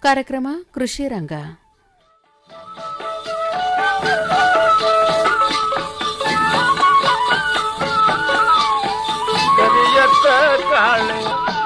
ಕಾರ್ಯಕ್ರಮ ಕೃಷಿ ರಂಗ ಕರಿಯತ್ತ ಕಾಳೆ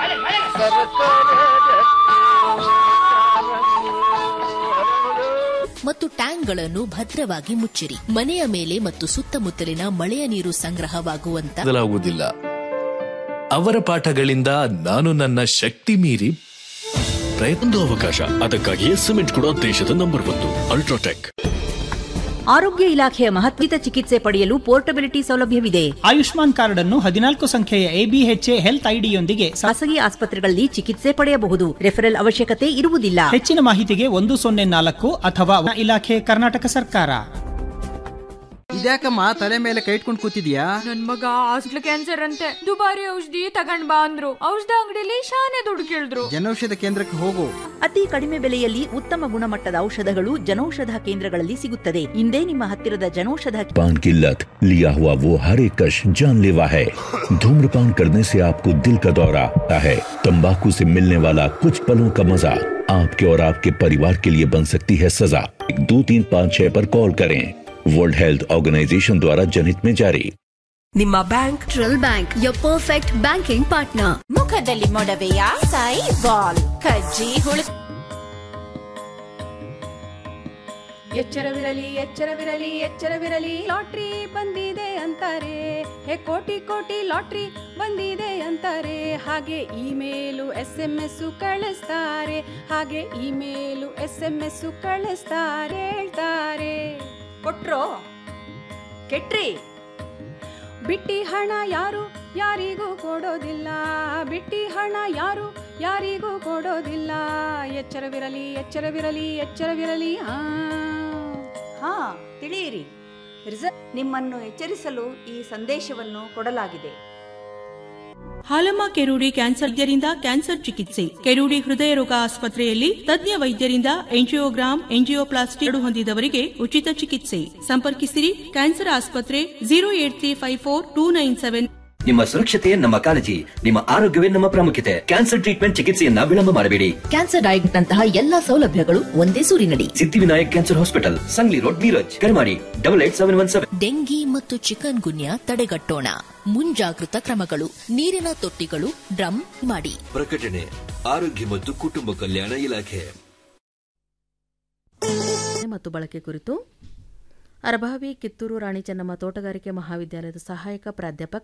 ಮತ್ತು ಟ್ಯಾಂಕ್ಗಳನ್ನು ಭದ್ರವಾಗಿ ಮುಚ್ಚಿರಿ ಮನೆಯ ಮೇಲೆ ಮತ್ತು ಸುತ್ತಮುತ್ತಲಿನ ಮಳೆಯ ನೀರು ಸಂಗ್ರಹವಾಗುವಂತ ಬದಲಾಗುವುದಿಲ್ಲ ಅವರ ಪಾಠಗಳಿಂದ ನಾನು ನನ್ನ ಶಕ್ತಿ ಮೀರಿ ಪ್ರಯತ್ನ ಒಂದು ಅವಕಾಶ ಅದಕ್ಕಾಗಿಯೇ ಸಿಮೆಂಟ್ ಕೂಡ ದೇಶದ ನಂಬರ್ ಒಂದು ಅಲ್ಟ್ರಾಟೆಕ್ ಆರೋಗ್ಯ ಇಲಾಖೆಯ ಮಹತ್ವಿತ ಚಿಕಿತ್ಸೆ ಪಡೆಯಲು ಪೋರ್ಟಬಿಲಿಟಿ ಸೌಲಭ್ಯವಿದೆ ಆಯುಷ್ಮಾನ್ ಕಾರ್ಡ್ ಅನ್ನು ಹದಿನಾಲ್ಕು ಸಂಖ್ಯೆಯ ಎಬಿಎಚ್ಎ ಹೆಲ್ತ್ ಐಡಿಯೊಂದಿಗೆ ಖಾಸಗಿ ಆಸ್ಪತ್ರೆಗಳಲ್ಲಿ ಚಿಕಿತ್ಸೆ ಪಡೆಯಬಹುದು ರೆಫರಲ್ ಅವಶ್ಯಕತೆ ಇರುವುದಿಲ್ಲ ಹೆಚ್ಚಿನ ಮಾಹಿತಿಗೆ ಒಂದು ಸೊನ್ನೆ ನಾಲ್ಕು ಅಥವಾ ಇಲಾಖೆ ಕರ್ನಾಟಕ ಸರ್ಕಾರ ಇದ್ಯಾಕಮ್ಮ ತಲೆ ಮೇಲೆ ಕೈ ಇಟ್ಕೊಂಡು ಕೂತಿದ್ಯಾ ನನ್ ಮಗ ಹಾಸ್ಟೆಲ್ ಕ್ಯಾನ್ಸರ್ ಅಂತೆ ದುಬಾರಿ ಔಷಧಿ ತಗೊಂಡ್ ಬಾ ಅಂದ್ರು ಔಷಧ ಅಂಗಡಿಲಿ ಶಾನೆ ದುಡ್ಡು ಕೇಳಿದ್ರು ಜನೌಷಧ ಕೇಂದ್ರಕ್ಕೆ ಹೋಗು ಅತಿ ಕಡಿಮೆ ಬೆಲೆಯಲ್ಲಿ ಉತ್ತಮ ಗುಣಮಟ್ಟದ ಔಷಧಗಳು ಜನೌಷಧ ಕೇಂದ್ರಗಳಲ್ಲಿ ಸಿಗುತ್ತದೆ ಇಂದೇ ನಿಮ್ಮ ಹತ್ತಿರದ ಜನೌಷಧ पान की लत लिया हुआ वो हर एक कश जानलेवा है धूम्रपान करने से आपको दिल का दौरा आता है तंबाकू से मिलने वाला कुछ पलों का मजा आपके और आपके परिवार के लिए बन सकती है सजा दो तीन पाँच छह पर कॉल करें वर्ल्ड हेल्थ ऑर्गेनाइजेशन द्वारा जनहित में जारी ನಿಮ್ಮ ಬ್ಯಾಂಕ್ ಟ್ರಲ್ bank your perfect banking partner ಮುಖದಲ್ಲಿ ಮೊಡವೆಯ ಸಾಯಿ ಬಾಲ್ ಕಜ್ಜಿ ಹುಳು ಎಚ್ಚರವಿರಲಿ ಎಚ್ಚರವಿರಲಿ ಎಚ್ಚರವಿರಲಿ ಲಾಟ್ರಿ ಬಂದಿದೆ ಅಂತಾರೆ ಹೇ ಕೋಟಿ ಕೋಟಿ ಲಾಟ್ರಿ ಬಂದಿದೆ ಅಂತಾರೆ ಹಾಗೆ ಇಮೇಲು ಎಸ್ ಎಂ ಎಸ್ ಕಳಿಸ್ತಾರೆ ಹಾಗೆ ಇಮೇಲು ಎಸ್ ಎಂ ಎಸ್ ಕಳಿಸ್ತಾರೆ ಹೇಳ್ತಾರೆ ಕೊಟ್ರೋ ಕೆಟ್ರಿ ಬಿಟ್ಟಿ ಹಣ ಯಾರು ಯಾರಿಗೂ ಕೊಡೋದಿಲ್ಲ ಬಿಟ್ಟಿ ಹಣ ಯಾರು ಯಾರಿಗೂ ಕೊಡೋದಿಲ್ಲ ಎಚ್ಚರವಿರಲಿ ಎಚ್ಚರವಿರಲಿ ಎಚ್ಚರವಿರಲಿ ಹಾ ಹಾ ತಿಳಿಯಿರಿ ರಿಸರ್ವ್ ನಿಮ್ಮನ್ನು ಎಚ್ಚರಿಸಲು ಈ ಸಂದೇಶವನ್ನು ಕೊಡಲಾಗಿದೆ ಹಾಲಮ್ಮ ಕೆರೂಡಿ ಕ್ಯಾನ್ಸರ್ ವೈದ್ಯರಿಂದ ಕ್ಯಾನ್ಸರ್ ಚಿಕಿತ್ಸೆ ಕೆರೂಡಿ ಹೃದಯ ರೋಗ ಆಸ್ಪತ್ರೆಯಲ್ಲಿ ತಜ್ಞ ವೈದ್ಯರಿಂದ ಎಂಜಿಯೋಗ್ರಾಮ್ ಎಂಜಿಯೋಪ್ಲಾಸ್ಟಿ ಹೊಂದಿದವರಿಗೆ ಉಚಿತ ಚಿಕಿತ್ಸೆ ಸಂಪರ್ಕಿಸಿರಿ ಕ್ಯಾನ್ಸರ್ ಆಸ್ಪತ್ರೆ zero eight three five four two nine seven ನಿಮ್ಮ ಸುರಕ್ಷತೆಯೇ ನಮ್ಮ ಕಾಳಜಿ ನಿಮ್ಮ ಆರೋಗ್ಯವೇ ನಮ್ಮ ಪ್ರಾಮುಖ್ಯತೆ ಕ್ಯಾನ್ಸರ್ ಟ್ರೀಟ್ಮೆಂಟ್ ಚಿಕಿತ್ಸೆಯನ್ನ ವಿಳಂಬ ಮಾಡಬೇಡಿ ಕ್ಯಾನ್ಸರ್ ಡಯಟ್ ನಂತಹ ಎಲ್ಲಾ ಸೌಲಭ್ಯಗಳು ಒಂದೇ ಸೂರಿನಡಿ Siddhivinayak cancer hospital Sangli road Miraj ಕರೆ ಮಾಡಿ double eight seven one seven dengue ಮತ್ತು ಚಿಕನ್ ಗುನ್ಯಾ ತಡೆಗಟ್ಟೋಣ ಮುಂಜಾಗೃತ ಕ್ರಮಗಳು ನೀರಿನ ತೊಟ್ಟಿಗಳು ಡ್ರಮ್ ಮಾಡಿ ಪ್ರಕಟಣೆ ಆರೋಗ್ಯ ಮತ್ತು ಕುಟುಂಬ ಕಲ್ಯಾಣ ಇಲಾಖೆ ಮತ್ತು ಬಳಕೆ ಕುರಿತು ಅರಭಾವಿ ಕಿತ್ತೂರು ರಾಣಿ ಚೆನ್ನಮ್ಮ ತೋಟಗಾರಿಕೆ ಮಹಾವಿದ್ಯಾಲಯದ ಸಹಾಯಕ ಪ್ರಾಧ್ಯಾಪಕ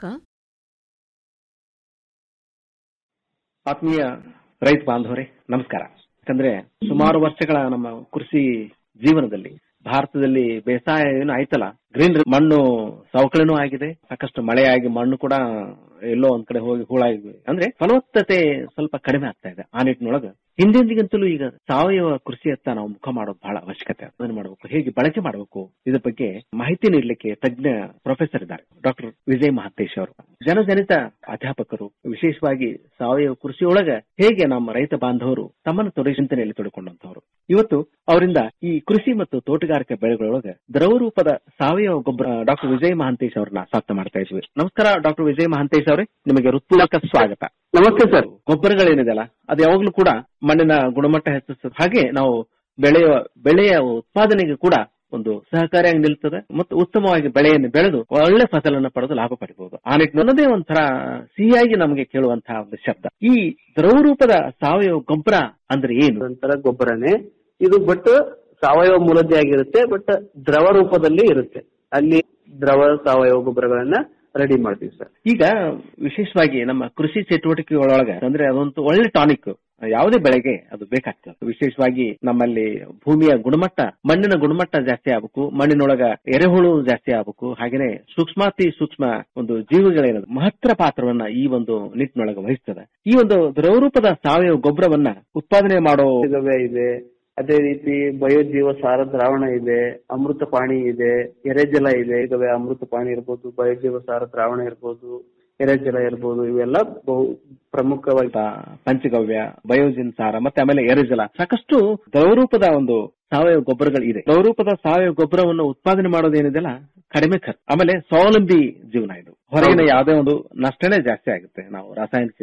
ಆತ್ಮೀಯ ರೈತ ಬಾಂಧವರೇ ನಮಸ್ಕಾರ ಯಾಕಂದ್ರೆ ಸುಮಾರು ವರ್ಷಗಳ ನಮ್ಮ ಕೃಷಿ ಜೀವನದಲ್ಲಿ ಭಾರತದಲ್ಲಿ ಬೇಸಾಯ ಏನು ಆಯ್ತಲ್ಲ ಗ್ರೀನ್ ಮಣ್ಣು ಸವಕಳಿನೂ ಆಗಿದೆ ಸಾಕಷ್ಟು ಮಳೆಯಾಗಿ ಮಣ್ಣು ಕೂಡ ಎಲ್ಲೋ ಒಂದ್ ಕಡೆ ಹೋಗಿ ಹೂಳಾಗಿ ಅಂದ್ರೆ ಫಲವತ್ತತೆ ಸ್ವಲ್ಪ ಕಡಿಮೆ ಆಗ್ತಾ ಇದೆ ಆ ನಿಟ್ಟಿನೊಳಗ ಹಿಂದೆಂದಿಗಂತಲೂ ಈಗ ಸಾವಯವ ಕೃಷಿಯತ್ತ ನಾವು ಮುಖ ಮಾಡೋದು ಬಹಳ ಅವಶ್ಯಕತೆ ಅದನ್ನ ಮಾಡಬೇಕು ಹೇಗೆ ಬಳಕೆ ಮಾಡಬೇಕು ಇದ್ರ ಬಗ್ಗೆ ಮಾಹಿತಿ ನೀಡಲಿಕ್ಕೆ ತಜ್ಞ ಪ್ರೊಫೆಸರ್ ಇದ್ದಾರೆ ಡಾಕ್ಟರ್ ವಿಜಯ್ ಮಹಾಂತೇಶ್ ಅವರು ಜನಜನಿತ ಅಧ್ಯಾಪಕರು ವಿಶೇಷವಾಗಿ ಸಾವಯವ ಕೃಷಿಯೊಳಗ ಹೇಗೆ ನಮ್ಮ ರೈತ ಬಾಂಧವರು ತಮ್ಮನ್ನು ತೊಡೆ ಚಿಂತನೆಯಲ್ಲಿ ತೊಡಕೊಂಡಂತವರು ಇವತ್ತು ಅವರಿಂದ ಈ ಕೃಷಿ ಮತ್ತು ತೋಟಗಾರಿಕೆ ಬೆಳೆಗಳೊಳಗ ದ್ರವ ರೂಪದ ಸಾವಯವ ಗೊಬ್ಬರ ಡಾಕ್ಟರ್ ವಿಜಯ್ ಮಹಾಂತೇಶ್ ಅವರನ್ನ ಸ್ವಾಗತ ಮಾಡ್ತಾ ಇದ್ವಿ ನಮಸ್ಕಾರ ಡಾಕ್ಟರ್ ವಿಜಯ್ ಮಹಾಂತೇಶ್ ಅವರೇ ನಿಮಗೆ ಹೃತ್ಪೂರ್ವಕ ಸ್ವಾಗತ ನಮಸ್ತೆ ಸರ್ ಗೊಬ್ಬರಗಳೇನಿದೆಯಲ್ಲ ಅದು ಯಾವಾಗ್ಲೂ ಕೂಡ ಮಣ್ಣಿನ ಗುಣಮಟ್ಟ ಹೆಚ್ಚಿಸ್ತದೆ ಹಾಗೆ ನಾವು ಬೆಳೆಯುವ ಬೆಳೆಯ ಉತ್ಪಾದನೆಗೆ ಕೂಡ ಒಂದು ಸಹಕಾರಿಯಾಗಿ ನಿಲ್ತದೆ ಮತ್ತು ಉತ್ತಮವಾಗಿ ಬೆಳೆಯನ್ನು ಬೆಳೆದು ಒಳ್ಳೆ ಫಸಲನ್ನು ಪಡೆದು ಲಾಭ ಪಡಿಬಹುದು ಆ ನಿಟ್ಟಿನಲ್ಲದೇ ಒಂಥರ ಸಿಹಿಯಾಗಿ ನಮಗೆ ಕೇಳುವಂತಹ ಒಂದು ಶಬ್ದ ಈ ದ್ರವ ರೂಪದ ಸಾವಯವ ಗೊಬ್ಬರ ಅಂದ್ರೆ ಏನು ಒಂಥರ ಗೊಬ್ಬರನೇ ಇದು ಬಟ್ ಸಾವಯವ ಮೂಲದ್ದೇ ಆಗಿರುತ್ತೆ ಬಟ್ ದ್ರವ ರೂಪದಲ್ಲಿ ಇರುತ್ತೆ ಅಲ್ಲಿ ದ್ರವ ಸಾವಯವ ಗೊಬ್ಬರಗಳನ್ನ ರೆಡಿ ಮಾಡ್ತೀವಿ ಸರ್ ಈಗ ವಿಶೇಷವಾಗಿ ನಮ್ಮ ಕೃಷಿ ಚಟುವಟಿಕೆಗಳೊಳಗ ಅಂದ್ರೆ ಅದೊಂದು ಒಳ್ಳೆ ಟಾನಿಕ್ ಯಾವುದೇ ಬೆಳೆಗೆ ಅದು ಬೇಕಾಗ್ತದೆ ವಿಶೇಷವಾಗಿ ನಮ್ಮಲ್ಲಿ ಭೂಮಿಯ ಗುಣಮಟ್ಟ ಮಣ್ಣಿನ ಗುಣಮಟ್ಟ ಜಾಸ್ತಿ ಆಗ್ಬೇಕು ಮಣ್ಣಿನೊಳಗ ಎರೆಹುಳು ಜಾಸ್ತಿ ಆಗ್ಬೇಕು ಹಾಗೇನೆ ಸೂಕ್ಷ್ಮಾತಿ ಸೂಕ್ಷ್ಮ ಒಂದು ಜೀವಿಗಳೇನದು ಮಹತ್ತರ ಪಾತ್ರವನ್ನ ಈ ಒಂದು ನಿಟ್ಟಿನೊಳಗೆ ವಹಿಸ್ತದೆ ಈ ಒಂದು ದ್ರವರೂಪದ ಸಾವಯವ ಗೊಬ್ಬರವನ್ನ ಉತ್ಪಾದನೆ ಮಾಡೋ ಗವ್ಯ ಇದೆ ಅದೇ ರೀತಿ ಬಯೋಜೀವ ಸಾರ ದ್ರಾವಣ ಇದೆ ಅಮೃತ ಪಾಣಿ ಇದೆ ಎರೆಜಲ ಇದೆ ಗವ್ಯ ಅಮೃತ ಪಾಣಿ ಇರ್ಬೋದು ಬಯೋಜೀವ ಸಾರ ದ್ರಾವಣ ಇರ್ಬೋದು ಎರೆಜಲ ಇರ್ಬೋದು ಇವೆಲ್ಲ ಬಹು ಪ್ರಮುಖವಾಗಿ ಪಂಚಗವ್ಯ ಬಯೋಜಿನ್ ಸಾರ ಮತ್ತೆ ಆಮೇಲೆ ಎರೆಜಲ ಸಾಕಷ್ಟು ದ್ರವರೂಪದ ಒಂದು ಸಾವಯವ ಗೊಬ್ಬರಗಳು ಇದೆ ದ್ರವರೂಪದ ಸಾವಯವ ಗೊಬ್ಬರವನ್ನು ಉತ್ಪಾದನೆ ಮಾಡೋದೇನಿದೆಲ್ಲ ಕಡಿಮೆ ಖರ್ಚು ಆಮೇಲೆ ಸ್ವಾವಲಂಬಿ ಜೀವನ ಇದು ಹೊರಗಿನ ಯಾವುದೇ ಒಂದು ನಷ್ಟನೇ ಜಾಸ್ತಿ ಆಗುತ್ತೆ ನಾವು ರಾಸಾಯನಿಕಗಳನ್ನ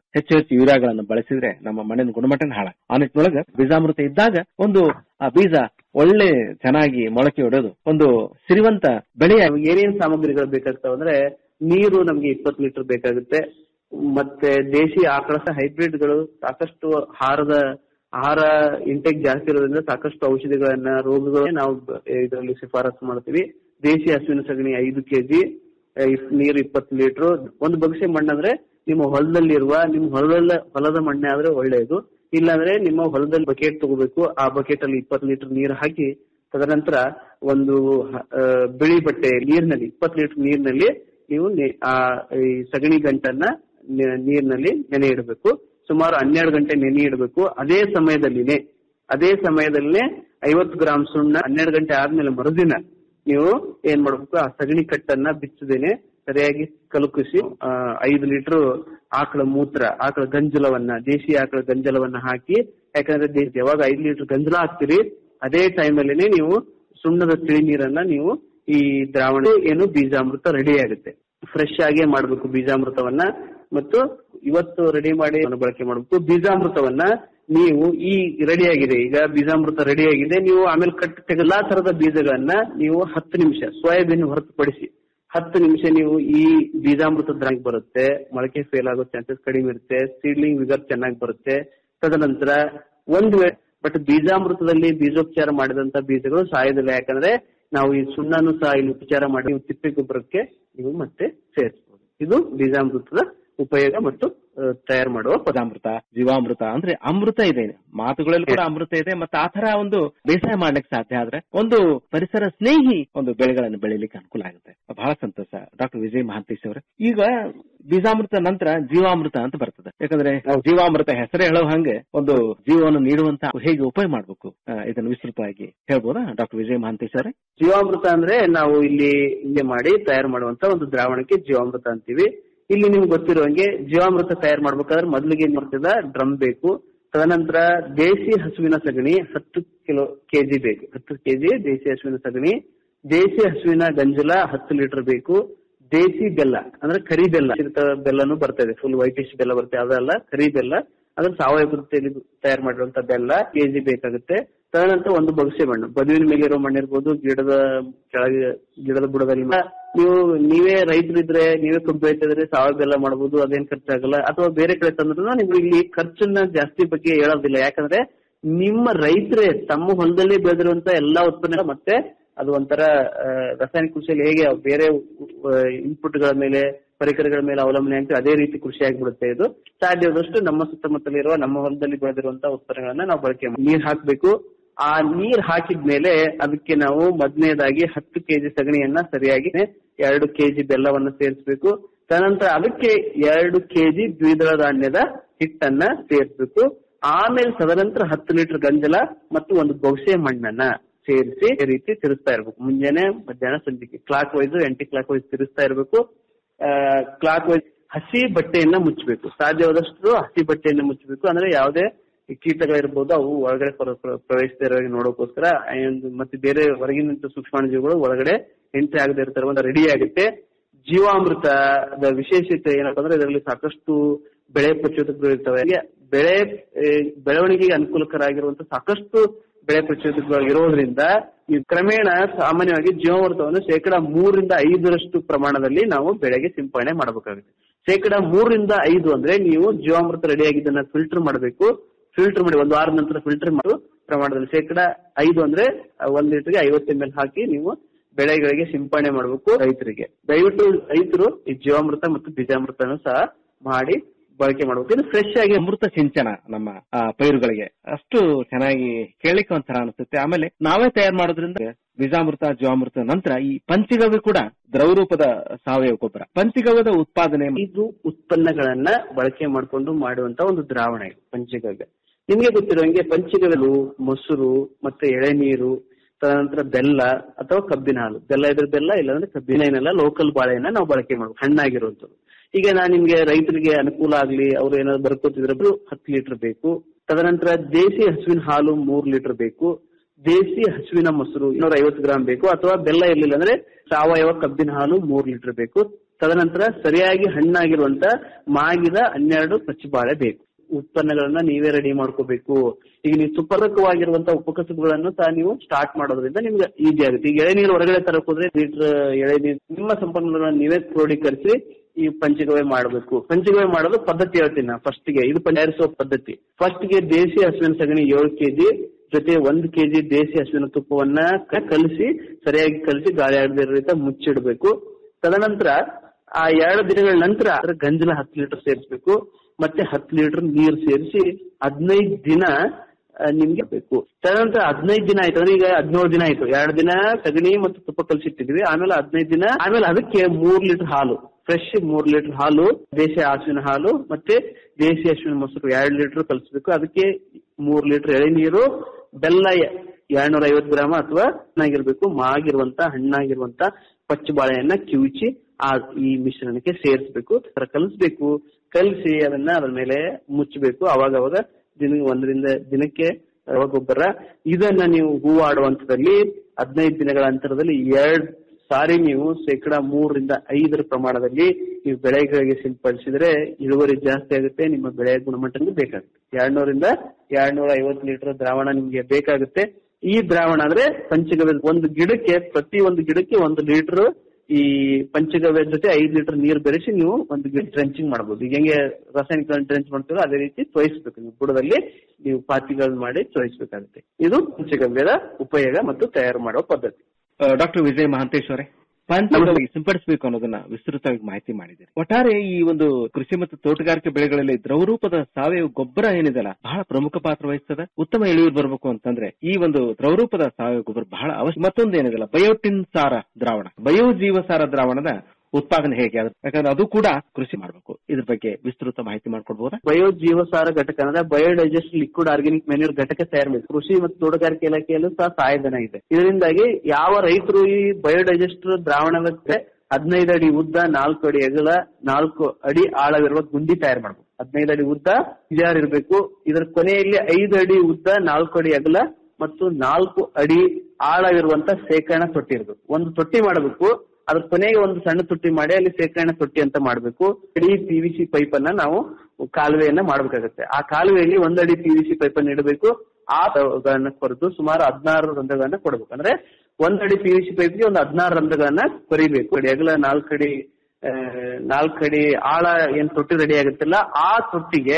ಹೆಚ್ಚು ಹೆಚ್ಚು ಯೂರಿಯಾಗಳನ್ನು ಬಳಸಿದ್ರೆ ನಮ್ಮ ಮಣ್ಣಿನ ಗುಣಮಟ್ಟನ ಹಾಳ ಆ ನಿಟ್ಟಿನೊಳಗ ಬೀಜಾಮೃತ ಇದ್ದಾಗ ಒಂದು ಆ ಬೀಜ ಒಳ್ಳೆ ಚೆನ್ನಾಗಿ ಮೊಳಕೆ ಹೊಡೆದು ಒಂದು ಸಿರಿವಂತ ಬೆಳೆಯ ಏನೇನ್ ಸಾಮಗ್ರಿಗಳು ಬೇಕಾಗ್ತಾವ ಅಂದ್ರೆ ನೀರು ನಮ್ಗೆ ಇಪ್ಪತ್ತು ಲೀಟರ್ ಬೇಕಾಗುತ್ತೆ ಮತ್ತೆ ದೇಶಿ ಆಕಳ ಹೈಬ್ರಿಡ್ ಗಳು ಸಾಕಷ್ಟು ಆಹಾರದ ಆಹಾರ ಇಂಟೇಕ್ ಜಾಸ್ತಿ ಇರೋದ್ರಿಂದ ಸಾಕಷ್ಟು ಔಷಧಿಗಳನ್ನ ರೋಗಗಳನ್ನ ನಾವು ಇದರಲ್ಲಿ ಶಿಫಾರಸು ಮಾಡ್ತೀವಿ ದೇಶಿ ಹಸುವಿನ ಸಗಣಿ ಐದು ಕೆಜಿ ನೀರು ಇಪ್ಪತ್ತು ಲೀಟರ್ ಒಂದು ಬಗಸೆ ಮಣ್ಣಂದ್ರೆ ನಿಮ್ಮ ಹೊಲದಲ್ಲಿರುವ ನಿಮ್ಮ ಹೊಲದ ಹೊಲದ ಮಣ್ಣೆ ಆದ್ರೆ ಒಳ್ಳೆಯದು ಇಲ್ಲಾಂದ್ರೆ ನಿಮ್ಮ ಹೊಲದಲ್ಲಿ ಬಕೆಟ್ ತಗೋಬೇಕು ಆ ಬಕೆಟ್ ಅಲ್ಲಿ ಇಪ್ಪತ್ತು ಲೀಟರ್ ನೀರು ಹಾಕಿ ತದನಂತರ ಒಂದು ಹ- ಆ, ಬಿಳಿ ಬಟ್ಟೆ ನೀರಿನಲ್ಲಿ ಇಪ್ಪತ್ತು ಲೀಟರ್ ನೀರಿನಲ್ಲಿ ನೀವು ನೆ- ಆ ಈ ಸಗಣಿ ಗಂಟನ್ನ ನೆ- ನೀರಿನಲ್ಲಿ ನೆನೆ ಇಡಬೇಕು ಸುಮಾರು ಹನ್ನೆರಡು ಗಂಟೆ ನೆನೆ ಇಡಬೇಕು ಅದೇ ಸಮಯದಲ್ಲಿನೇ ಅದೇ ಸಮಯದಲ್ಲೇ ಐವತ್ತು ಗ್ರಾಮ್ ಸುಣ್ಣ ಹನ್ನೆರಡು ಗಂಟೆ ಆದ್ಮೇಲೆ ಮರುದಿನ ನೀವು ಏನ್ ಮಾಡ್ಬೇಕು ಆ ಸಗಣಿ ಕಟ್ಟನ್ನ ಬಿಚ್ಚದೇನೆ ಸರಿಯಾಗಿ ಕಲುಕಿಸಿ ಆ, ಐದು ಲೀಟರ್ ಆಕಳ ಮೂತ್ರ ಆಕಳ ಗಂಜಲವನ್ನ ದೇಶಿ ಆಕಳ ಗಂಜಲವನ್ನ ಹಾಕಿ ಯಾಕಂದ್ರೆ ದೇ- ಯಾವಾಗ ಐದು ಲೀಟರ್ ಗಂಜಲ ಹಾಕ್ತಿರಿ ಅದೇ ಟೈಮಲ್ಲಿನೇ ನೀವು ಸುಣ್ಣದ ತಿಳಿ ನೀರನ್ನ ನೀವು ಈ ದ್ರಾವಣ ಏನು ಬೀಜಾಮೃತ ರೆಡಿ ಆಗುತ್ತೆ ಫ್ರೆಶ್ ಆಗೇ ಮಾಡ್ಬೇಕು ಬೀಜಾಮೃತವನ್ನ ಮತ್ತು ಇವತ್ತು ರೆಡಿ ಮಾಡಿ ಅದನ್ನ ಬಳಕೆ ಮಾಡಬೇಕು ಬೀಜಾಮೃತವನ್ನ ನೀವು ಈ ರೆಡಿ ಆಗಿದೆ ಈಗ ಬೀಜಾಮೃತ ರೆಡಿ ಆಗಿದೆ ನೀವು ಆಮೇಲೆ ಕಟ್ ತೆಗೆ- ಎಲ್ಲಾ ತರದ ಬೀಜಗಳನ್ನ ನೀವು ಹತ್ತು ನಿಮಿಷ ಸೋಯಾಬೀನ್ ಹೊರತುಪಡಿಸಿ ಹತ್ತು ನಿಮಿಷ ನೀವು ಈ ಬೀಜಾಮೃತ ದ್ರಾಂಗ್ ಬರುತ್ತೆ ಮೊಳಕೆ ಫೇಲ್ ಆಗೋ ಚಾನ್ಸಸ್ ಕಡಿಮೆ ಇರುತ್ತೆ ಸೀಡ್ಲಿಂಗ್ ವಿಗರ್ ಚೆನ್ನಾಗಿ ಬರುತ್ತೆ ತದನಂತರ ಒಂದು ವೇಳೆ ಬಟ್ ಬೀಜಾಮೃತದಲ್ಲಿ ಬೀಜೋಪಚಾರ ಮಾಡಿದಂತ ಬೀಜಗಳು ಸಾಯೋದಿಲ್ಲ ಯಾಕಂದ್ರೆ ನಾವು ಈ ಸುಣ್ಣನು ಸಹ ಇಲ್ಲಿ ಉಪಚಾರ ಮಾಡಿ ನೀವು ತಿಪ್ಪೆ ಗೊಬ್ಬರಕ್ಕೆ ನೀವು ಮತ್ತೆ ಸೇರಿಸಬಹುದು ಇದು ಬೀಜಾಮೃತದ ಉಪಯೋಗ ಮತ್ತು ಆ, ತಯಾರು ಮಾಡುವ ಪದಾಮೃತ ಜೀವಾಮೃತ ಅಂದ್ರೆ ಅಮೃತ ಇದೆ ಮಾತುಗಳಲ್ಲಿ ಕೂಡ ಅಮೃತ ಇದೆ ಮತ್ತೆ ಆ ತರ ಒಂದು ಬೇಸಾಯ ಮಾಡ್ಲಿಕ್ಕೆ ಸಾಧ್ಯ ಆದ್ರೆ ಒಂದು ಪರಿಸರ ಸ್ನೇಹಿ ಒಂದು ಬೆಳೆಗಳನ್ನು ಬೆಳಿಲಿಕ್ಕೆ ಅನುಕೂಲ ಆಗುತ್ತೆ ಬಹಳ ಸಂತೋಷ ಡಾಕ್ಟರ್ ವಿಜಯ್ ಮಹಾಂತೇಶ್ ಅವರೇ ಈಗ ಬೀಜಾಮೃತ ನಂತರ ಜೀವಾಮೃತ ಅಂತ ಬರ್ತದೆ ಯಾಕಂದ್ರೆ ಜೀವಾಮೃತ ಹೆಸರೇ ಹೇಳೋ ಹಂಗೆ ಒಂದು ಜೀವವನ್ನು ನೀಡುವಂತ ಹೇಗೆ ಉಪಯೋಗ ಮಾಡ್ಬೇಕು ಆ, ಇದನ್ನು ವಿಸ್ತೃತವಾಗಿ ಹೇಳ್ಬೋದಾ ಡಾಕ್ಟರ್ ವಿಜಯ್ ಮಹಾಂತೇಶ್ ಅವರೇ ಜೀವಾಮೃತ ಅಂದ್ರೆ ನಾವು ಇಲ್ಲಿ ಇಲ್ಲೇ ಮಾಡಿ ತಯಾರು ಮಾಡುವಂತ ಒಂದು ದ್ರಾವಣಕ್ಕೆ ಜೀವಾಮೃತ ಅಂತೀವಿ ಇಲ್ಲಿ ನಿಮ್ಗೆ ಗೊತ್ತಿರುವಂಗೆ ಜೀವಾಮೃತ ತಯಾರು ಮಾಡ್ಬೇಕಾದ್ರೆ ಮೊದಲಿಗೆ ಏನ್ ಮಾಡ್ತದ ಡ್ರಮ್ ಬೇಕು ತದನಂತರ ದೇಸಿ ಹಸುವಿನ ಸಗಣಿ ಹತ್ತು ಕಿಲೋ ಕೆಜಿ ಬೇಕು ಹತ್ತು ಕೆಜಿ ದೇಸಿ ಹಸುವಿನ ಸಗಣಿ ದೇಸಿ ಹಸುವಿನ ಗಂಜಲ ಹತ್ತು ಲೀಟರ್ ಬೇಕು ದೇಸಿ ಬೆಲ್ಲ ಅಂದ್ರೆ ಕರಿ ಬೆಲ್ಲ ಇರ್ತ ಬೆಲ್ಲನು ಬರ್ತದೆ ಫುಲ್ ವೈಟಿಶ್ ಬೆಲ್ಲ ಬರುತ್ತೆ ಅದಲ್ಲ ಕರಿ ಬೆಲ್ಲ ಅಂದ್ರೆ ಸಾವಯವ ಪದ್ಧತಿಯಲ್ಲಿ ತಯಾರು ಮಾಡಿರುವಂತ ಬೆಲ್ಲ ಕೆಜಿ ಬೇಕಾಗುತ್ತೆ ತದನಂತರ ಒಂದು ಬಗಸೆ ಮಣ್ಣು ಬದುವಿನ ಮೇಲೆ ಇರೋ ಮಣ್ಣು ಇರ್ಬೋದು ಗಿಡದ ಕೆಳಗೆ ಗಿಡದ ಬುಡದಲ್ಲಿ ಮ- ನೀವು ನೀವೇ ರೈತರಿದ್ರೆ ನೀವೇ ಕಬ್ಬು ಬೆಳಿತಿದ್ರೆ ಸಾವಯವ ಬೆಲ್ಲ ಮಾಡಬಹುದು ಅದೇನ್ ಖರ್ಚಾಗಲ್ಲ ಅಥವಾ ಬೇರೆ ಕಡೆ ತಂದ್ರು ನಿಮ್ಗೆ ಇಲ್ಲಿ ಖರ್ಚನ್ನ ಜಾಸ್ತಿ ಬಗ್ಗೆ ಹೇಳೋದಿಲ್ಲ ಯಾಕಂದ್ರೆ ನಿಮ್ಮ ರೈತರೇ ತಮ್ಮ ಹೊಲದಲ್ಲಿ ಬೆಳೆದಿರುವಂತ ಎಲ್ಲಾ ಉತ್ಪನ್ನ ಮತ್ತೆ ಅದು ಒಂಥರ ಆ, ರಾಸಾಯನಿಕ ಕೃಷಿಯಲ್ಲಿ ಹೇಗೆ ಬೇರೆ ಇನ್ಪುಟ್ ಗಳ ಮೇಲೆ ಪರಿಕರಗಳ ಮೇಲೆ ಅವಲಂಬನೆ ಆಗ್ತದೆ ಅದೇ ರೀತಿ ಕೃಷಿ ಆಗಿಬಿಡುತ್ತೆ ಇದು ಸಾಧ್ಯವಾದಷ್ಟು ನಮ್ಮ ಸುತ್ತಮುತ್ತಲಿರುವ ನಮ್ಮ ಹೊಲದಲ್ಲಿ ಬೆಳೆದಿರುವಂತಹ ಉತ್ಪನ್ನಗಳನ್ನ ನಾವು ಬಳಕೆ ಮಾಡಿ ನೀರ್ ಹಾಕ್ಬೇಕು ಆ ನೀರ್ ಹಾಕಿದ್ಮೇಲೆ ಅದಕ್ಕೆ ನಾವು ಮೊದಲನೇದಾಗಿ ಹತ್ತು ಕೆಜಿ ಸಗಣಿಯನ್ನ ಸರಿಯಾಗಿ ಎರಡು ಕೆಜಿ ಬೆಲ್ಲವನ್ನ ಸೇರಿಸಬೇಕು ತದನಂತರ ಅದಕ್ಕೆ ಎರಡು ಕೆಜಿ ದ್ವಿದಳ ಧಾನ್ಯದ ಹಿಟ್ಟನ್ನ ಸೇರಿಸಬೇಕು ಆಮೇಲೆ ತದನಂತರ ಹತ್ತು ಲೀಟರ್ ಗಂಜಲ ಮತ್ತು ಒಂದು ಬೊಗಸೆ ಮಣ್ಣನ್ನ ಸೇರಿಸಿ ಈ ರೀತಿ ತಿರುಸ್ತಾ ಇರ್ಬೇಕು ಮುಂಜಾನೆ ಮಧ್ಯಾಹ್ನ ಸಂಜೆಗೆ clockwise anticlockwise ತಿರುಸ್ತಾ ಇರ್ಬೇಕು ಕ್ಲಾಕ್ ವೈಸ್ ಹಸಿ ಬಟ್ಟೆಯನ್ನ ಮುಚ್ಚಬೇಕು ಸಾಧ್ಯವಾದಷ್ಟು ಹಸಿ ಬಟ್ಟೆಯನ್ನ ಮುಚ್ಚಬೇಕು ಅಂದ್ರೆ ಯಾವುದೇ ಕೀಟಗಳಿರ್ಬೋದು ಅವು ಒಳಗಡೆ ಪ್ರ- ಪ್ರ- ಪ್ರವೇಶಿಸದೇ ಇರೋ ಹಾಗೆ ನೋಡೋಕೋಸ್ಕರ and ಮತ್ತೆ ಬೇರೆ ಹೊರಗಿನ ಸೂಕ್ಷ್ಮಾಣುಜೀವಿಗಳು ಒಳಗಡೆ ಎಂಟ್ರಿ ಆಗದೆ ಇರ್ತಾರೆ ರೆಡಿ ಆಗುತ್ತೆ ಜೀವಾಮೃತದ ವಿಶೇಷತೆ ಏನಪ್ಪ ಅಂದ್ರೆ ಇದರಲ್ಲಿ ಸಾಕಷ್ಟು ಬೆಳೆ ಪ್ರಚೋದಕಗಳು ಇರ್ತವೆ ಹಾಗೆ ಬೆಳೆ ಆ, ಬೆಳವಣಿಗೆಗೆ ಅನುಕೂಲಕರ ಆಗಿರುವಂತ ಸಾಕಷ್ಟು ಬೆಳೆ ಪ್ರಚೋದಕಗಳು ಇರೋದ್ರಿಂದ ಈ ಕ್ರಮೇಣ ಸಾಮಾನ್ಯವಾಗಿ ಜೀವಾಮೃತವನ್ನು ಶೇಕಡ ಮೂರರಿಂದ ಐದರಷ್ಟು ಪ್ರಮಾಣದಲ್ಲಿ ನಾವು ಬೆಳೆಗೆ ಸಿಂಪಡಣೆ ಮಾಡಬೇಕಾಗುತ್ತೆ ಶೇಕಡ ಮೂರರಿಂದ ಐದು ಅಂದ್ರೆ ನೀವು ಜೀವಾಮೃತ ರೆಡಿ ಆಗಿದ್ದನ್ನ ಫಿಲ್ಟರ್ ಮಾಡಬೇಕು ಫಿಲ್ಟರ್ ಮಾಡಿ ಒಂದು ವಾರದ ನಂತರ ಫಿಲ್ಟರ್ ಮಾಡೋ ಪ್ರಮಾಣದಲ್ಲಿ ಶೇಕಡ ಐದು ಅಂದ್ರೆ ಆ, ಒಂದ್ ಲೀಟರ್ಗೆ ಐವತ್ತು ಎಂ ಎಲ್ ಹಾಕಿ ನೀವು ಬೆಳೆಗಳಿಗೆ ಸಿಂಪಡಣೆ ಮಾಡಬೇಕು ರೈತರಿಗೆ ದಯವಿಟ್ಟು ರೈತರು ಈ ಜೀವಾಮೃತ ಮತ್ತು ಬೀಜಾಮೃತನು ಸಹ ಮಾಡಿ ಬಳಕೆ ಮಾಡಬೇಕು ಇದು ಫ್ರೆಶ್ ಆಗಿ ಅಮೃತ ಸಿಂಚನ ನಮ್ಮ ಆ, ಪೈರುಗಳಿಗೆ ಅಷ್ಟು ಚೆನ್ನಾಗಿ ಕೇಳಲಿಕ್ಕೆ ಒಂಥರ ಅನಿಸುತ್ತೆ ಆಮೇಲೆ ನಾವೇ ತಯಾರು ಮಾಡೋದ್ರಿಂದ ಬೀಜಾಮೃತ ಜೀವಾಮೃತ ನಂತರ ಈ ಪಂಚಗವ್ಯ ಕೂಡ ದ್ರವ ರೂಪದ ಸಾವಯವ ಗೊಬ್ಬರ ಪಂಚಗವ್ಯದ ಉತ್ಪಾದನೆ ಇದು ಉತ್ಪನ್ನಗಳನ್ನ ಬಳಕೆ ಮಾಡಿಕೊಂಡು ಮಾಡುವಂತ ಒಂದು ದ್ರಾವಣ ಇದು ಪಂಚಗವ್ಯ ನಿಮ್ಗೆ ಗೊತ್ತಿರುವಂಗೆ ಪಂಚಗವ್ಯಲು ಮೊಸರು ಮತ್ತೆ ಎಳೆನೀರು ತದನಂತರ ಬೆಲ್ಲ ಅಥವಾ ಕಬ್ಬಿನ ಹಾಲು ಬೆಲ್ಲ ಇದ್ರೆ ಬೆಲ್ಲ ಇಲ್ಲಾಂದ್ರೆ ಕಬ್ಬಿನ ಏನೆಲ್ಲ ಲೋಕಲ್ ಬಾಳೆಯನ್ನ ನಾವು ಬಳಕೆ ಮಾಡ್ಬೇಕು ಹಣ್ಣಾಗಿರುವಂತದ್ದು ಈಗ ನಾನ್ ನಿಮ್ಗೆ ರೈತರಿಗೆ ಅನುಕೂಲ ಆಗ್ಲಿ ಅವ್ರು ಏನಾದ್ರು ಬರ್ಕೋತಿದ್ರೆ ಹತ್ತು ಲೀಟರ್ ಬೇಕು ತದನಂತರ ದೇಸಿ ಹಸುವಿನ ಹಾಲು ಮೂರ್ ಲೀಟರ್ ಬೇಕು ದೇಸಿ ಹಸುವಿನ ಮೊಸರು ಇನ್ನೂರ ಐವತ್ತು ಗ್ರಾಮ್ ಬೇಕು ಅಥವಾ ಬೆಲ್ಲ ಇರ್ಲಿಲ್ಲ ಅಂದ್ರೆ ಸಾವಯವ ಕಬ್ಬಿನ ಹಾಲು ಮೂರ್ ಲೀಟರ್ ಬೇಕು ತದನಂತರ ಸರಿಯಾಗಿ ಹಣ್ಣಾಗಿರುವಂತ ಮಾಗಿದ ಹನ್ನೆರಡು ಪಚ್ಚಿಬಾಳೆ ಬೇಕು ಉತ್ಪನ್ನಗಳನ್ನ ನೀವೇ ರೆಡಿ ಮಾಡ್ಕೋಬೇಕು ಈಗ ನೀವು ಸುಪರಕವಾಗಿರುವಂತ ಉಪಕಸಬುಗಳನ್ನು ಸಹ ನೀವು ಸ್ಟಾರ್ಟ್ ಮಾಡೋದ್ರಿಂದ ನಿಮ್ಗೆ ಈಸಿ ಆಗುತ್ತೆ ಈಗ ಎಳೆನೀರು ಹೊರಗಡೆ ತರಕ್ ಹೋದ್ರೆ ಲೀಟರ್ ಎಳೆನೀರು ನಿಮ್ಮ ಸಂಪನ್ಮೂಲಗಳನ್ನ ನೀವೇ ಕ್ರೋಢೀಕರಿಸಿ ಈ ಪಂಚಗವ್ಯ ಮಾಡಬೇಕು ಪಂಚಗವ್ಯ ಮಾಡೋದು ಪದ್ಧತಿ ಹೇಳ್ತೀನಿ ನಾ ಫಸ್ಟ್ ಗೆ ಇದು ತಯಾರಿಸುವ ಪದ್ಧತಿ ಫಸ್ಟ್ ಗೆ ದೇಸಿ ಹಸುವಿನ ಸಗಣಿ ಏಳು ಕೆಜಿ ಜೊತೆ ಒಂದ್ ಕೆಜಿ ದೇಸಿ ಹಸುವಿನ ತುಪ್ಪವನ್ನ ಕ- ಕಲಸಿ ಸರಿಯಾಗಿ ಕಲಸಿ ಗಾಳಿ ಆಡದಿರೋ ರೀತಿ ಮುಚ್ಚಿಡ್ಬೇಕು ತದನಂತರ ಆ ಎರಡು ದಿನಗಳ ನಂತರ ಅದ್ರ ಗಂಜಲ ಹತ್ತು ಲೀಟರ್ ಸೇರಿಸಬೇಕು ಮತ್ತೆ ಹತ್ತು ಲೀಟರ್ ನೀರು ಸೇರಿಸಿ ಹದಿನೈದು ದಿನ ಆ, ನಿಮ್ಗೆ ಬೇಕು ತದನಂತರ ಹದಿನೈದು ದಿನ ಆಯ್ತು ಅಂದ್ರೆ ಈಗ ಹದಿನೇಳು ದಿನ ಆಯ್ತು ಎರಡು ದಿನ ಸಗಣಿ ಮತ್ತು ತುಪ್ಪ ಕಲಸಿಟ್ಟಿದ್ವಿ ಆಮೇಲೆ ಹದಿನೈದು ದಿನ ಆಮೇಲೆ ಅದಕ್ಕೆ ಮೂರ್ ಲೀಟರ್ ಹಾಲು ಫ್ರೆಶ್ ಮೂರ್ ಲೀಟರ್ ಹಾಲು ದೇಸಿ ಹಸುವಿನ ಹಾಲು ಮತ್ತೆ ದೇಸಿ ಹಸುವಿನ ಮೊಸರು ಎರಡು ಲೀಟರ್ ಕಲಿಸ್ಬೇಕು ಅದಕ್ಕೆ ಮೂರ್ ಲೀಟರ್ ಎಳೆನೀರು ಬೆಲ್ಲ ಎರಡ್ನೂರ ಐವತ್ತು ಗ್ರಾಮ ಅಥವಾ ಹಣ್ಣಾಗಿರ್ಬೇಕು ಮಾಗಿರುವಂತ ಹಣ್ಣಾಗಿರುವಂತ ಪಚ್ಚು ಬಾಳೆಯನ್ನ ಕಿವುಚಿ ಆ ಈ ಮಿಶ್ರಣಕ್ಕೆ ಸೇರಿಸಬೇಕು ಕಲಿಸ್ಬೇಕು ಕಲಿಸಿ ಅದನ್ನ ಅದ್ರ ಮೇಲೆ ಮುಚ್ಚಬೇಕು ಅವಾಗ ಅವಾಗ ದಿನ ಒಂದರಿಂದ ದಿನಕ್ಕೆ ಗೊಬ್ಬರ ಇದನ್ನ ನೀವು ಹೂವಾಡುವಂತದಲ್ಲಿ ಹದಿನೈದು ದಿನಗಳ ಅಂತರದಲ್ಲಿ ಎರಡ್ ಸಾರಿ ನೀವು ಶೇಕಡ ಮೂರರಿಂದ ಐದರ ಪ್ರಮಾಣದಲ್ಲಿ ನೀವು ಬೆಳೆಗಳಿಗೆ ಸಿಂಪಡಿಸಿದ್ರೆ ಇಳುವರಿ ಜಾಸ್ತಿ ಆಗುತ್ತೆ ನಿಮ್ಮ ಬೆಳೆಯ ಗುಣಮಟ್ಟಕ್ಕೆ ಬೇಕಾಗುತ್ತೆ ಎರಡ್ನೂರಿಂದ ಎರಡ್ನೂರ ಐವತ್ತು ಲೀಟರ್ ದ್ರಾವಣ ನಿಮ್ಗೆ ಬೇಕಾಗುತ್ತೆ ಈ ದ್ರಾವಣ ಅಂದ್ರೆ ಪಂಚಗವ್ಯ ಒಂದು ಗಿಡಕ್ಕೆ ಪ್ರತಿ ಒಂದು ಗಿಡಕ್ಕೆ ಒಂದು ಲೀಟರ್ ಈ ಪಂಚಗವ್ಯ ಜೊತೆ ಐದು ಲೀಟರ್ ನೀರು ಬೆರೆಸಿ ನೀವು ಒಂದು ಗಿಡ ಡ್ರೆಂಚಿಂಗ್ ಮಾಡ್ಬೋದು ಈಗ ಹೆಂಗೆ ರಾಸಾಯನಿಕ ಡ್ರೆಂಚ್ ಮಾಡ್ತೀರೋ ಅದೇ ರೀತಿ ತೋಯಿಸ್ಬೇಕು ನೀವು ಬುಡದಲ್ಲಿ ನೀವು ಪಾತಿಗಳನ್ನ ಮಾಡಿ ತೋಯಿಸ್ಬೇಕಾಗುತ್ತೆ ಇದು ಪಂಚಗವ್ಯದ ಉಪಯೋಗ ಮತ್ತು ತಯಾರು ಮಾಡುವ ಪದ್ಧತಿ ಡಾಕ್ಟರ್ ವಿಜಯ್ ಮಹಾಂತೇಶ್ ಅವರೇ ಪಂಚಗವ್ಯ ಸಿಂಪಡಿಸಬೇಕು ಅನ್ನೋದನ್ನ ವಿಸ್ತೃತವಾಗಿ ಮಾಹಿತಿ ಮಾಡಿದೆ ಒಟ್ಟಾರೆ ಈ ಒಂದು ಕೃಷಿ ಮತ್ತು ತೋಟಗಾರಿಕೆ ಬೆಳೆಗಳಲ್ಲಿ ದ್ರವರೂಪದ ಸಾವಯವ ಗೊಬ್ಬರ ಏನಿದೆಲ್ಲ ಬಹಳ ಪ್ರಮುಖ ಪಾತ್ರ ವಹಿಸ್ತದೆ ಉತ್ತಮ ಇಳುವರಿ ಬರಬೇಕು ಅಂತಂದ್ರೆ ಈ ಒಂದು ದ್ರವರೂಪದ ಸಾವಯವ ಗೊಬ್ಬರ ಬಹಳ ಅವಶ್ಯ ಮತ್ತೊಂದು ಏನಿದೆಲ್ಲ ಬಯೋಟಿನ್ ಸಾರ ದ್ರಾವಣ ಬಯೋಜೀವ ಸಾರ ದ್ರಾವಣದ ಉತ್ಪಾದನೆ ಹೇಗೆ ಅದು ಯಾಕಂದ್ರೆ ಅದು ಕೂಡ ಕೃಷಿ ಮಾಡಬೇಕು ಇದ್ರ ಬಗ್ಗೆ ವಿಸ್ತೃತ ಮಾಹಿತಿ ಮಾಡ್ಕೊಡ್ಬೋದಾ ಬಯೋ ಜೀವಸಾರ ಘಟಕ ಅಂದ್ರೆ ಬಯೋಡೈಜೆಸ್ಟ್ ಲಿಕ್ವಿಡ್ ಆರ್ಗ್ಯಾನಿಕ್ ಮೆನ್ಯೂರ್ ಘಟಕ ತಯಾರು ಮಾಡಿ ಕೃಷಿ ಮತ್ತು ತೋಟಗಾರಿಕೆ ಇಲಾಖೆಯಲ್ಲೂ ಸಹ ಸಹಾಯಧನ ಇದೆ ಇದರಿಂದಾಗಿ ಯಾವ ರೈತರು ಈ ಬಯೋಡೈಜೆಸ್ಟ್ ದ್ರಾವಣಕ್ಕೆ ಹದಿನೈದು ಅಡಿ ಉದ್ದ ನಾಲ್ಕು ಅಡಿ ಅಗಲ ನಾಲ್ಕು ಅಡಿ ಆಳವಿರುವ ಗುಂಡಿ ತಯಾರು ಮಾಡಬೇಕು ಹದಿನೈದು ಅಡಿ ಉದ್ದ ಜಾರ್ ಇರಬೇಕು ಇದರ ಕೊನೆಯಲ್ಲಿ ಐದು ಅಡಿ ಉದ್ದ ನಾಲ್ಕು ಅಡಿ ಅಗಲ ಮತ್ತು ನಾಲ್ಕು ಅಡಿ ಆಳವಿರುವಂತ ಶೇಖರಣಾ ತೊಟ್ಟಿ ಇರಬೇಕು ಒಂದು ತೊಟ್ಟಿ ಮಾಡಬೇಕು ಅದ್ರ ಕೊನೆಗೆ ಒಂದು ಸಣ್ಣ ತೊಟ್ಟಿ ಮಾಡಿ ಅಲ್ಲಿ ಶೇಖರಣೆ ತೊಟ್ಟಿ ಅಂತ ಮಾಡಬೇಕು ಇಡೀ ಪಿ ವಿ ಸಿ ಪೈಪ್ ಅನ್ನ ನಾವು ಕಾಲುವೆಯನ್ನ ಮಾಡಬೇಕಾಗುತ್ತೆ ಆ ಕಾಲುವೆಯಲ್ಲಿ ಒಂದಡಿ ಪಿ ವಿ ಸಿ ಪೈಪ್ ಅನ್ನು ಇಡಬೇಕು ಆ ರಂಧ್ರಗಳನ್ನ ಕೊರೆದು ಸುಮಾರು ಹದಿನಾರು ರಂಧ್ರಗಳನ್ನ ಕೊಡಬೇಕು ಅಂದ್ರೆ ಒಂದಡಿ ಪಿ ವಿ ಸಿ ಪೈಪ್ಗೆ ಒಂದು ಹದಿನಾರು ರಂಧ್ರಗಳನ್ನ ಕೊರಿಬೇಕು ಅಡಿ ಅಗಲ ನಾಲ್ಕಡಿ ಆ, ನಾಲ್ಕಡಿ ಆಳ ಏನ್ ತೊಟ್ಟಿ ರೆಡಿ ಆಗುತ್ತಲ್ಲ ಆ ತೊಟ್ಟಿಗೆ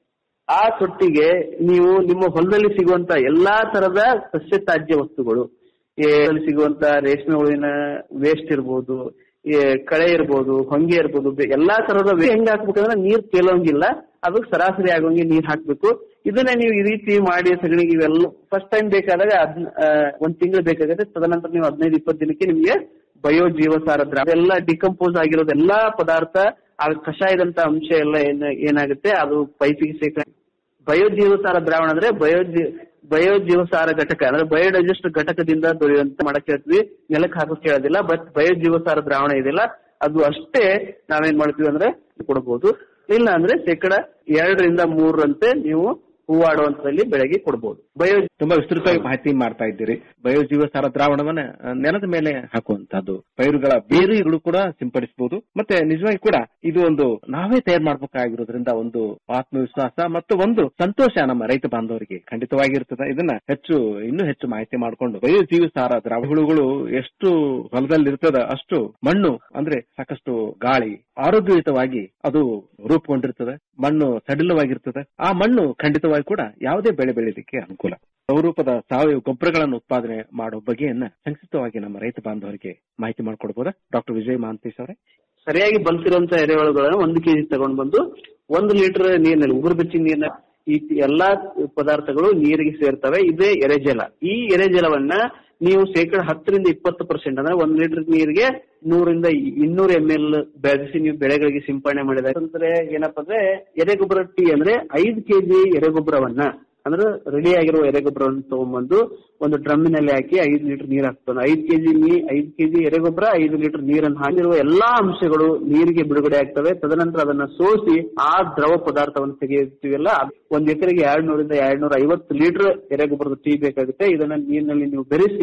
ಆ ತೊಟ್ಟಿಗೆ ನೀವು ನಿಮ್ಮ ಹೊಲದಲ್ಲಿ ಸಿಗುವಂತ ಎಲ್ಲಾ ತರದ ಸಸ್ಯ ತ್ಯಾಜ್ಯ ವಸ್ತುಗಳು ಈ ಹೊಲದಲ್ಲಿ ಸಿಗುವಂತ ರೇಷ್ಮೆ ಹುಳುವಿನ ವೇಸ್ಟ್ ಇರ್ಬೋದು ಈ ಕಳೆ ಇರ್ಬೋದು ಹೊಂಗೆ ಇರ್ಬೋದು ಬೆ- ಎಲ್ಲಾ ತರದ ವೇ- ಹೆಂಗ್ ಹಾಕ್ಬೇಕಂದ್ರೆ ನೀರ್ ತೇಲೋಂಗಿಲ್ಲ ಅದು ಸರಾಸರಿ ಆಗೋಂಗೆ ನೀರ್ ಹಾಕ್ಬೇಕು ಇದನ್ನ ನೀವು ಈ ರೀತಿ ಮಾಡಿ ಸಗಣಿಗೆ ಇವೆಲ್ಲ ಫಸ್ಟ್ ಟೈಮ್ ಬೇಕಾದಾಗ ಅದ್ ಒಂದ್ ತಿಂಗಳು ಬೇಕಾಗುತ್ತೆ ತದನಂತರ ನೀವು ಹದಿನೈದು ಇಪ್ಪತ್ತು ದಿನಕ್ಕೆ ನಿಮ್ಗೆ ಬಯೋ ಜೀವಸಾರ ದ್ರಾವ ಎಲ್ಲ ಡಿಕಂಪೋಸ್ ಆಗಿರೋದು ಎಲ್ಲಾ ಪದಾರ್ಥ ಆ ಕಷಾಯದಂತ ಅಂಶ ಎಲ್ಲ ಏನ್ ಏನಾಗುತ್ತೆ ಅದು ಪೈಪಿಗೆ ಸೇರ್ಕೊಂಡು ಬಯೋ ಜೀವಸಾರ ದ್ರಾವಣ ಅಂದ್ರೆ ಬಯೋ ಬಯೋ ಜೀವಸಾರ ಘಟಕ ಅಂದ್ರೆ ಬಯೋಡೈಜೆಸ್ಟ್ ಘಟಕದಿಂದ ದೊರೆಯುವಂತ ಮಾಡಕ್ ಹೇಳ್ತೀವಿ ನೆಲಕ್ಕೆ ಹಾಕೋಕ್ ಹೇಳೋದಿಲ್ಲ ಬಟ್ ಬಯೋ ಜೀವಸಾರ ದ್ರಾವಣ ಇದೆಯಲ್ಲ ಅದು ಅಷ್ಟೇ ನಾವೇನ್ ಮಾಡ್ತೀವಿ ಅಂದ್ರೆ ಕೊಡಬಹುದು ಇಲ್ಲ ಅಂದ್ರೆ ಶೇಕಡ ಎರಡರಿಂದ ಮೂರರಂತೆ ನೀವು ಹೂವಾಡುವಂತದಲ್ಲಿ ಬೆಳೆಗೆ ಕೊಡಬಹುದು ಬಯೋ ತುಂಬಾ ವಿಸ್ತೃತವಾಗಿ ಮಾಹಿತಿ ಮಾಡ್ತಾ ಇದ್ದೀರಿ ಬಯೋಜೀವ ಸಾರ ದ್ರಾವಣವನ್ನ ಆ, ನೆಲದ ಮೇಲೆ ಹಾಕುವಂತದ್ದು ಪೈರುಗಳ ಬೇರುಗಳು ಕೂಡ ಸಿಂಪಡಿಸಬಹುದು ಮತ್ತೆ ನಿಜವಾಗಿ ಕೂಡ ಇದು ಒಂದು ನಾವೇ ತಯಾರು ಮಾಡ್ಬೇಕಾಗಿರೋದ್ರಿಂದ ಒಂದು ಆತ್ಮವಿಶ್ವಾಸ ಮತ್ತು ಒಂದು ಸಂತೋಷ ನಮ್ಮ ರೈತ ಬಾಂಧವರಿಗೆ ಖಂಡಿತವಾಗಿರ್ತದೆ ಇದನ್ನ ಹೆಚ್ಚು ಇನ್ನೂ ಹೆಚ್ಚು ಮಾಹಿತಿ ಮಾಡಿಕೊಂಡು ಬಯೋಜೀವ ಸಾರ ದ್ರಾವಣಗಳು ಎಷ್ಟು ಹೊಲದಲ್ಲಿ ಇರ್ತದ ಅಷ್ಟು ಮಣ್ಣು ಅಂದ್ರೆ ಸಾಕಷ್ಟು ಗಾಳಿ ಆರೋಗ್ಯಯುತವಾಗಿ ಅದು ರೂಪುಗೊಂಡಿರ್ತದೆ ಮಣ್ಣು ಸಡಿಲವಾಗಿರ್ತದೆ ಆ ಮಣ್ಣು ಖಂಡಿತವಾಗಿ ಕೂಡ ಯಾವುದೇ ಬೆಳೆ ಬೆಳೀಲಿಕ್ಕೆ ಅನುಕೂಲ ಸ್ವರೂಪದ ಸಾವಯವ ಗೊಬ್ಬರಗಳನ್ನು ಉತ್ಪಾದನೆ ಮಾಡೋ ಬಗೆಯನ್ನ ಸಂಕ್ಷಿಪ್ತವಾಗಿ ನಮ್ಮ ರೈತ ಬಾಂಧವರಿಗೆ ಮಾಹಿತಿ ಮಾಡಿಕೊಡ್ಬೋದಾ ಡಾಕ್ಟರ್ ವಿಜಯ್ ಮಹಾಂತೇಶ್ ಅವರೇ ಸರಿಯಾಗಿ ಬಲ್ತಿರುವಂತ ಎರೆಹುಳುಗಳನ್ನು ಒಂದು ಕೆಜಿ ತಗೊಂಡ್ ಬಂದು ಒಂದು ಲೀಟರ್ ನೀರಿನಲ್ಲಿ ಉಗುರು ಬೆಚ್ಚಿ ನೀರಿನ ಈ ಎಲ್ಲಾ ಪದಾರ್ಥಗಳು ನೀರಿಗೆ ಸೇರ್ತವೆ ಇದೇ ಎರೆಜಲ ಈ ಎರೆಜಲವನ್ನ ನೀವು ಶೇಕಡ ಹತ್ತರಿಂದ ಇಪ್ಪತ್ತು ಪರ್ಸೆಂಟ್ ಅಂದ್ರೆ ಒಂದ್ ಲೀಟರ್ ನೀರಿಗೆ ನೂರಿಂದ ಇನ್ನೂರು ಎಂ ಎಲ್ ಬೆಳೆಸಿ ನೀವು ಬೆಳೆಗಳಿಗೆ ಸಿಂಪಡಣೆ ಮಾಡಿದಾಗ ಅಂದ್ರೆ ಏನಪ್ಪಾ ಅಂದ್ರೆ ಎರೆಗೊಬ್ಬರ ಟೀ ಅಂದ್ರೆ ಐದು ಕೆಜಿ ಎರೆಗೊಬ್ಬರವನ್ನ ಅಂದ್ರೆ ರೆಡಿ ಆಗಿರುವ ಎರೆಗೊಬ್ಬರವನ್ನು ತಗೊಂಡ್ಬಂದು ಒಂದು ಡ್ರಮ್ಮಿನಲ್ಲಿ ಹಾಕಿ ಐದು ಲೀಟರ್ ನೀರು ಹಾಕ್ತಾನೆ ಐದು ಕೆಜಿ ನೀ ಐದು ಕೆಜಿ ಎರೆಗೊಬ್ಬರ ಐದು ಲೀಟರ್ ನೀರನ್ನು ಹಾಕಿರುವ ಎಲ್ಲಾ ಅಂಶಗಳು ನೀರಿಗೆ ಬಿಡುಗಡೆ ಆಗ್ತವೆ ತದನಂತರ ಅದನ್ನ ಸೋಸಿ ಆ ದ್ರವ ಪದಾರ್ಥವನ್ನು ತೆಗೆಯುತ್ತೀವಲ್ಲ ಅದ್ ಒಂದ್ ಎಕರೆಗೆ ಎರಡ್ ನೂರಿಂದ ಎರಡ್ ನೂರ ಐವತ್ತು ಲೀಟರ್ ಎರೆಗೊಬ್ಬರದ ಟೀ ಬೇಕಾಗುತ್ತೆ ಇದನ್ನ ನೀರಿನಲ್ಲಿ ನೀವು ಬೆರೆಸಿ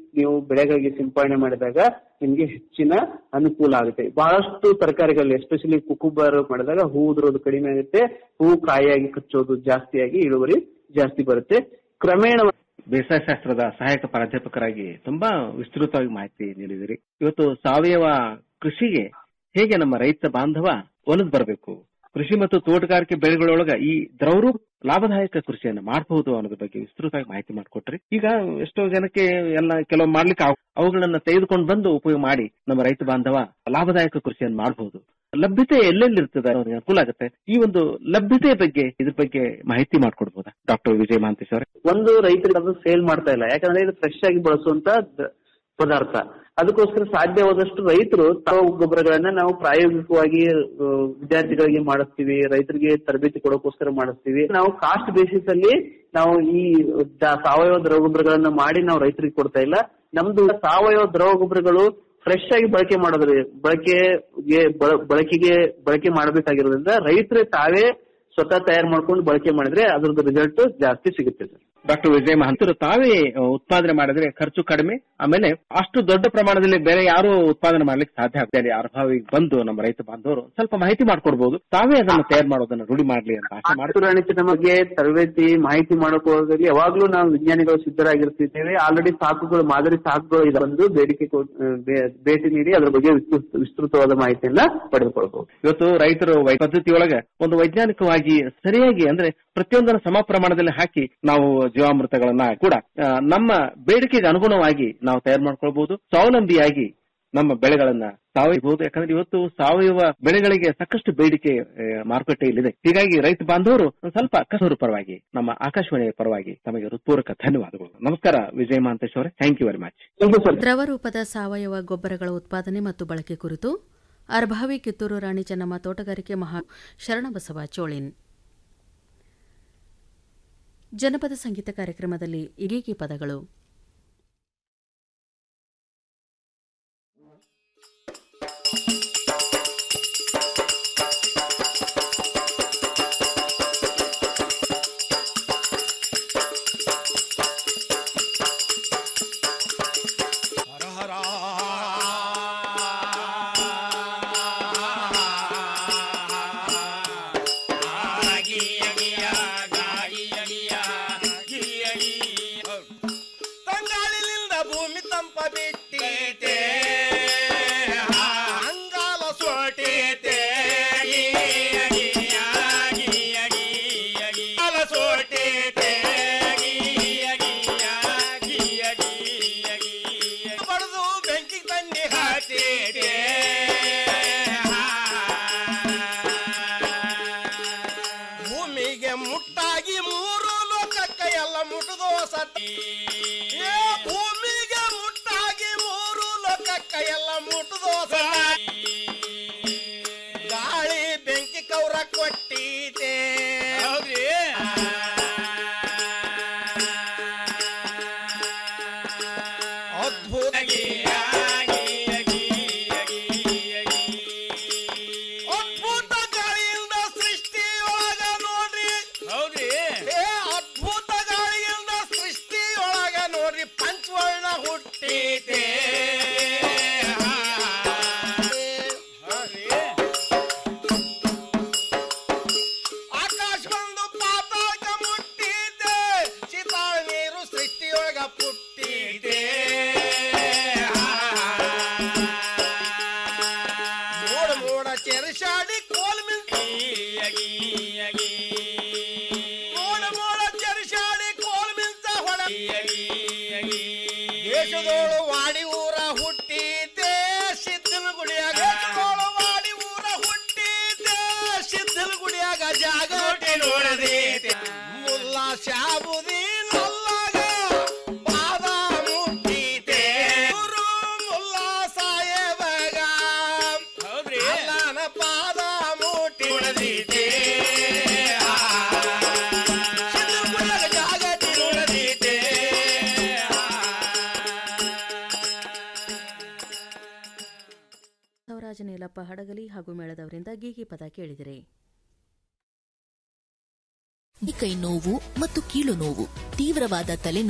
ನೀವು ಬೆಳೆಗಳಿಗೆ ಸಿಂಪಡಣೆ ಮಾಡಿದಾಗ ನಿಮ್ಗೆ ಹೆಚ್ಚಿನ ಅನುಕೂಲ ಆಗುತ್ತೆ ಬಹಳಷ್ಟು ತರಕಾರಿಗಳಲ್ಲಿ ಎಸ್ಪೆಷಲಿ ಕುಕುಂಬರ್ ಮಾಡಿದಾಗ ಹೂ ಉದುರೋದು ಕಡಿಮೆ ಆಗುತ್ತೆ ಹೂ ಕಾಯಿಯಾಗಿ ಕಚ್ಚೋದು ಜಾಸ್ತಿಯಾಗಿ ಇಳುವರಿ ಜಾಸ್ತಿ ಬರುತ್ತೆ ಕ್ರಮೇಣ ಬೇಸಾಯ ಶಾಸ್ತ್ರದ ಸಹಾಯಕ ಪ್ರಾಧ್ಯಾಪಕರಾಗಿ ತುಂಬಾ ವಿಸ್ತೃತವಾಗಿ ಮಾಹಿತಿ ನೀಡಿದಿರಿ ಇವತ್ತು ಸಾವಯವ ಕೃಷಿಗೆ ಹೇಗೆ ನಮ್ಮ ರೈತ ಬಾಂಧವ ಒಲಿದು ಬರಬೇಕು ಕೃಷಿ ಮತ್ತು ತೋಟಗಾರಿಕೆ ಬೆಳೆಗಳೊಳಗ ಈ ದ್ರವರೂಪ ಲಾಭದಾಯಕ ಕೃಷಿಯನ್ನು ಮಾಡಬಹುದು ಅನ್ನೋದ್ರ ಬಗ್ಗೆ ವಿಸ್ತೃತವಾಗಿ ಮಾಹಿತಿ ಮಾಡಿಕೊಟ್ರಿ ಈಗ ಎಷ್ಟೋ ಜನಕ್ಕೆ ಎಲ್ಲ ಕೆಲವು ಮಾಡ್ಲಿಕ್ಕೆ ಆಗ್- ಅವುಗಳನ್ನ ತೆಗೆದುಕೊಂಡು ಬಂದು ಉಪಯೋಗ ಮಾಡಿ ನಮ್ಮ ರೈತ ಬಾಂಧವ ಲಾಭದಾಯಕ ಕೃಷಿಯನ್ನು ಮಾಡಬಹುದು ಲಭ್ಯತೆ ಎಲ್ಲೆಲ್ಲಿ ಇರ್ತದೆ ಅನ್ನೋದು ಅನುಕೂಲ ಆಗುತ್ತೆ ಈ ಒಂದು ಲಭ್ಯತೆ ಬಗ್ಗೆ ಇದ್ರ ಬಗ್ಗೆ ಮಾಹಿತಿ ಮಾಡ್ಕೊಡ್ಬೋದಾ ಡಾಕ್ಟರ್ ವಿಜಯ ಮಹಾಂತೇಶ್ ಅವರೇ ಒಂದು ರೈತರಿಗೆ ಅದು ಸೇಲ್ ಮಾಡ್ತಾ ಇಲ್ಲ ಯಾಕಂದ್ರೆ ಇದು ಫ್ರೆಶ್ ಆಗಿ ಬಳಸುವಂತ ದ- ಪದಾರ್ಥ ಅದಕ್ಕೋಸ್ಕರ ಸಾಧ್ಯವಾದಷ್ಟು ರೈತರು ತಾವು ಗೊಬ್ಬರಗಳನ್ನ ನಾವು ಪ್ರಾಯೋಗಿಕವಾಗಿ ಆ, ವಿದ್ಯಾರ್ಥಿಗಳಿಗೆ ಮಾಡಿಸ್ತೀವಿ ರೈತರಿಗೆ ತರಬೇತಿ ಕೊಡೋಕೋಸ್ಕರ ಮಾಡಿಸ್ತೀವಿ ನಾವು ಕಾಸ್ಟ್ ಬೇಸಿಸ್ ಅಲ್ಲಿ ನಾವು ಈ ದ- ಸಾವಯವ ದ್ರವ ಗೊಬ್ಬರಗಳನ್ನ ಮಾಡಿ ನಾವು ರೈತರಿಗೆ ಕೊಡ್ತಾ ಇಲ್ಲ ನಮ್ದು ಸಾವಯವ ದ್ರವ ಗೊಬ್ಬರಗಳು ಫ್ರೆಶ್ ಆಗಿ ಬಳಕೆ ಮಾಡೋದ್ರಿ ಬಳಕೆಗೆ ಬಳ- ಬಳಕೆಗೆ ಬಳಕೆ ಮಾಡಬೇಕಾಗಿರೋದ್ರಿಂದ ರೈತರೇ ತಾವೇ ಸ್ವತಃ ತಯಾರು ಮಾಡ್ಕೊಂಡು ಬಳಕೆ ಮಾಡಿದ್ರೆ ಅದ್ರದ್ದು ರಿಸಲ್ಟ್ ಜಾಸ್ತಿ ಸಿಗುತ್ತೆ ಸರ್ ಡಾಕ್ಟರ್ ವಿಜಯ ಮಹಂತರು ತಾವೇ ಅ, ಉತ್ಪಾದನೆ ಮಾಡಿದ್ರೆ ಖರ್ಚು ಕಡಿಮೆ ಆಮೇಲೆ ಅಷ್ಟು ದೊಡ್ಡ ಪ್ರಮಾಣದಲ್ಲಿ ಬೇರೆ ಯಾರು ಉತ್ಪಾದನೆ ಮಾಡ್ಲಿಕ್ಕೆ ಸಾಧ್ಯ ಆಗ್ತಾರೆ ಅರ್ಭಾವಿಗೆ ಬಂದು ನಮ್ಮ ರೈತ ಬಾಂಧವರು ಸ್ವಲ್ಪ ಮಾಹಿತಿ ಮಾಡ್ಕೊಡ್ಬೋದು ತಾವೇ ಅದನ್ನ ತಯಾರು ಮಾಡೋದನ್ನ ರೂಢಿ ಮಾಡ್ಲಿ ಅಂತ ಆಶೆ ಮಾಡ್ತೀನಿ ಮಾತುರಾಣಿ ಬಗ್ಗೆ ತರಬೇತಿ ಮಾಹಿತಿ ಮಾಡೋಕೋದ್ರಲ್ಲಿ ಯಾವಾಗ್ಲೂ ನಾವು ವಿಜ್ಞಾನಿಗಳು ಸಿದ್ಧರಾಗಿರ್ತಿದ್ದೇವೆ ಆಲ್ರೆಡಿ ಸಾಕುಗಳು ಮಾದರಿ ಸಾಕುಗಳು ಇದು ಬಂದು ಬೇಡಿಕೆ ಕೊಟ್- ಬೇ- ಭೇಟಿ ನೀಡಿ ಅದ್ರ ಬಗ್ಗೆ ವಿಸ್ತೃತ- ವಿಸ್ತೃತವಾದ ಮಾಹಿತಿಯನ್ನ ಪಡೆದುಕೊಳ್ಬಹುದು ಇವತ್ತು ರೈತರು ವೈ- ಪದ್ಧತಿಯೊಳಗೆ ಒಂದು ವೈಜ್ಞಾನಿಕವಾಗಿ ಸರಿಯಾಗಿ ಅಂದ್ರೆ ಪ್ರತಿಯೊಂದನ್ನು ಸಮ ಪ್ರಮಾಣದಲ್ಲಿ ಹಾಕಿ ನಾವು ಜೀವಾಮೃತಗಳನ್ನ ಕೂಡ ಆ, ನಮ್ಮ ಬೇಡಿಕೆಗೆ ಅನುಗುಣವಾಗಿ ನಾವು ತಯಾರು ಮಾಡ್ಕೊಳ್ಬಹುದು ಸ್ವಾವಲಂಬಿಯಾಗಿ ನಮ್ಮ ಬೆಳೆಗಳನ್ನ ಸಾವಯಬಹುದು ಯಾಕಂದ್ರೆ ಇವತ್ತು ಸಾವಯವ ಬೆಳೆಗಳಿಗೆ ಸಾಕಷ್ಟು ಬೇಡಿಕೆ ಆ, ಮಾರುಕಟ್ಟೆಯಲ್ಲಿದೆ ಹೀಗಾಗಿ ರೈತ ಬಾಂಧವರು ಒಂದ್ ಸ್ವಲ್ಪ ಕಸೂರು ಪರವಾಗಿ ನಮ್ಮ ಆಕಾಶವಾಣಿಯ ಪರವಾಗಿ ತಮಗೆ ಹೃತ್ಪೂರ್ವಕ ಧನ್ಯವಾದಗಳು ನಮಸ್ಕಾರ ವಿಜಯ ಮಹಾಂತೇಶ್ ಅವರೇ ಥ್ಯಾಂಕ್ ಯು ವೆರಿ ಮಚ್ ದ್ರವ ರೂಪದ ಸಾವಯವ ಗೊಬ್ಬರಗಳ ಉತ್ಪಾದನೆ ಮತ್ತು ಬಳಕೆ ಕುರಿತು ಅರ್ಭಾವಿ ಕಿತ್ತೂರು ರಾಣಿ ಚೆನ್ನಮ್ಮ ತೋಟಗಾರಿಕೆ ಮಹಾ ಶರಣಬಸವ ಚೋಳಿನ್ ಜನಪದ ಸಂಗೀತ ಕಾರ್ಯಕ್ರಮದಲ್ಲಿ ಇದೀಗಿ ಪದಗಳು ತಂಗಾಳಿನಿಂದ ಭೂಮಿ ತಂಪ ಬಿಟ್ಟೈತೆ ಅಂಗಾಲ ಸೋಟೈತೆ ಅಂಗಾಲ ಸೋಟೈತೆ ಬಡ್ದು ಬೆಂಕಿ ತಣ್ಣಿ ಹಾತೈತೆ ಭೂಮಿಗೆ ಮುಟ್ಟಾಗಿ ಮೂರು ಲೋಕಕ್ಕೆ ಎಲ್ಲ ಮುಟ್ಟುದೋ ಸತಿ ಏ ಭೂಮಿಗೆ ಮುಟ್ಟಾಗಿ ಮೂರು ಲೋಕಕ್ಕೆ ಎಲ್ಲ ಮುಟ್ಟುದೋ ಸತಿ ಗಾಳಿ ಬೆಂಕಿ ಕೌರ ಕೊಟ್ಟಿದೆ ಹೌದ್ರಿ ಅದ್ಭುತ ಅದ್ಭುತ ಗಾಳಿಯಿಂದ ಸೃಷ್ಟಿಯೊಳಗ ನೋಡ್ರಿ ಹೌದ್ರಿ ಏ ಅದ್ಭುತ ಗಾಳಿಯಿಂದ ಸೃಷ್ಟಿಯೊಳಗ ನೋಡ್ರಿ ಪಂಚವರ್ಣ ಹುಟ್ಟಿದೆ ಆಕಾಶ ಬಂದು ಪಾತಾಳಕ ಮುಟ್ಟಿದೆ ಚಿತಾಳ ನೀರು ಸೃಷ್ಟಿಯೊಳಗ ಪುಟ್ಟಿದೆ ಮೋಡ ಮೋಡ ಚೆರಸಾಡಿ ಕೋಲ್ ಮಿಂಚಿ ಮೋಡ ಮೋಡ ಚೆರಸಾಡಿ ಕೋಲ್ ಮಿಂಚ ಹೊಡ ದೇಶದೋಳು ವಾಡಿ ಊರ ಹುಟ್ಟಿದೆ ಸಿದ್ದನ ಗುಡಿಯಾಗ ದೇಶದೋಳು ವಾಡಿ ಊರ ಹುಟ್ಟಿದೆ ಸಿದ್ದನ ಗುಡಿಯಾಗ ಜಾಗೋಟಿ ನೋಡದೈತೆ ಮುಲ್ಲಾ ಶಾಬುದೀನ್ ಅಲ್ಲಾಗ ಪಾದ ಮುಟ್ಟಿದೆ ಗುರು ಮುಲ್ಲಾ ಸಾಹೇಬಗ ಹೌದ್ರಿ ಅಲ್ಲನ ಪಾದ ಮುಟ್ಟಿ ನೋಡದೈತೆ ಸಿದ್ದನ ಗುಡಿಯಾಗ ಜಾಗಟಿ ನೋಡದೈತೆ ಸೌರಾಜ ನೀಲಪ್ಪ ಹಡಗಲಿ ಹಾಗೂ ಮೇಳದವರಿಂದ ಗೀಗಿ ಪದ ಕೇಳಿದಿರಿ ಕೈ ನೋವು ಮತ್ತು ಕೀಲು ನೋವು ತೀವ್ರವಾದ ತಲೆನೋವು